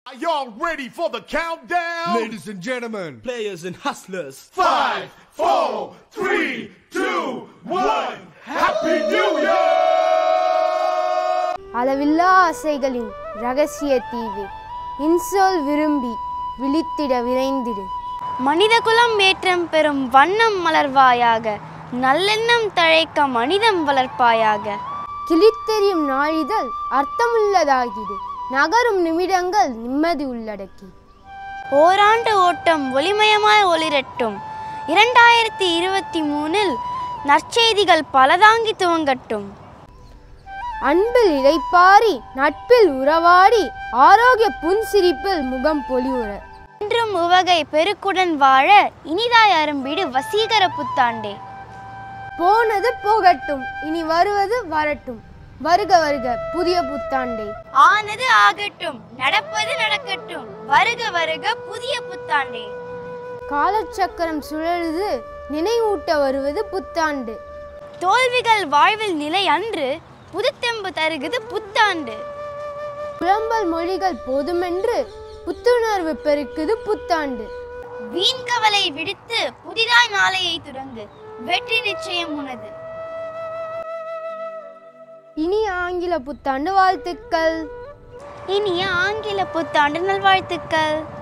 Are y'all ready for the countdown? Ladies and gentlemen, players and hustlers. Five, four, three, two, one. Happy New Year! அளவில்லா ஆசைகளின் ரகசிய தீவு இன்சொல் விரும்பி விழித்திட விரைந்திடு மனிதகுலம் ஏற்றம் பெறும் வண்ணம் மலர்வாயாக நல்லெண்ணம் தழைக்க மனிதம் வளர்ப்பாயாக கிளித்தெறியும் நாளிதழ் அர்த்தமுள்ளதாகிடு நகரும் நிமிடங்கள் நிம்மதி உள்ளடக்கி ஓராண்டு ஓட்டம் ஒளிமயமாய் ஒளிரட்டும் இரண்டாயிரத்தி இருபத்தி மூணில் நற்செய்திகள் பலதாங்கி துவங்கட்டும் அன்பில் இளைப்பாரி நட்பில் உறவாடி ஆரோக்கிய புன்சிரிப்பில் முகம் பொலிவுற இன்றும் உவகை பெருக்குடன் வாழ இனிதாய் அரும்பிடு வசீகர புத்தாண்டே போனது போகட்டும் இனி வருவது வரட்டும் வருக வருக புதிய புத்தாண்டே ஆனது ஆகட்டும் நடப்பது நடக்கட்டும் வருக வருக புதிய புத்தாண்டே காலச்சக்கரம் சுழலுது நினைவூட்ட வருவது புத்தாண்டு தோல்விகள் வாழ்வில் நிலை அன்று புதுத்தெம்பு தருகுது புத்தாண்டு புலம்பல் மொழிகள் போதுமென்று புத்துணர்வு பெருக்குது புத்தாண்டு வீண் கவலை விடுத்து புதிதாய் நாளையை தொடங்கு வெற்றி நிச்சயம் உனது இனி ஆங்கில புத்தாண்டு வாழ்த்துக்கள் இனிய ஆங்கில புத்தாண்டு நல்வாழ்த்துக்கள்